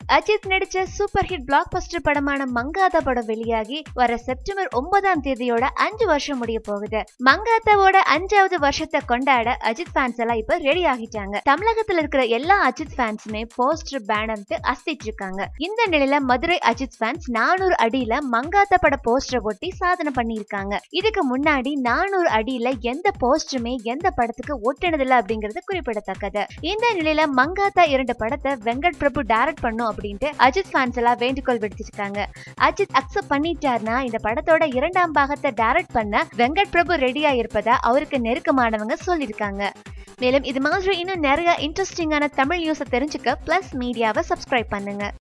அஜித் நடிச்ச super hit black Bastar படமான மங்காத்தா படம் வெளியாகி வர செப்டம்பர் ஒன்பதாம் தேதியோட அஞ்சு வருஷம் முடிய போகுது மங்காத்தாவோட அஞ்சாவது வருஷத்தை கொண்டாட அஜித் ஃபேன்ஸ் எல்லாம் இப்ப ரெடி ஆகிட்டாங்க தமிழகத்துல இருக்கிற எல்லா அஜித் ஃபேன்ஸுமே போஸ்டர் பேனர்ட்டு அசிட்டு இருக்காங்க இந்த நிலையில மதுரை அஜித் ஃபேன்ஸ் நானூறு அடியில மங்காத்தா பட போஸ்டர் ஒட்டி சாதனை பண்ணியிருக்காங்க இதுக்கு முன்னாடி நானூறு அடியில எந்த போஸ்டருமே எந்த படத்துக்கு ஒட்டினதில்லை அப்படிங்கிறது குறிப்பிடத்தக்கது இந்த நிலையில மங்காத்தா இரண்டு படத்தை வெங்கட் பிரபு டைரக்ட் பண்ணும் அப்படின்ட்டு அஜித் ஃபேன்ஸ் எல்லாம் வேண்டுகோள் விடுத்திருக்காங்க அஜித் அக்செப்ட் பண்ணிட்டார்னா இந்த படத்தோட இரண்டாம் பாகத்தை டைரக்ட் பண்ண வெங்கட் பிரபு ரெடியா இருப்பதா அவருக்கு நெருக்கமானவங்க சொல்லியிருக்காங்க மேலும் இது மாதிரி இன்னும் நிறைய இன்ட்ரெஸ்டிங்கான தமிழ் நியூஸை தெரிஞ்சுக்க பிளஸ் மீடியாவை சப்ஸ்கிரைப் பண்ணுங்க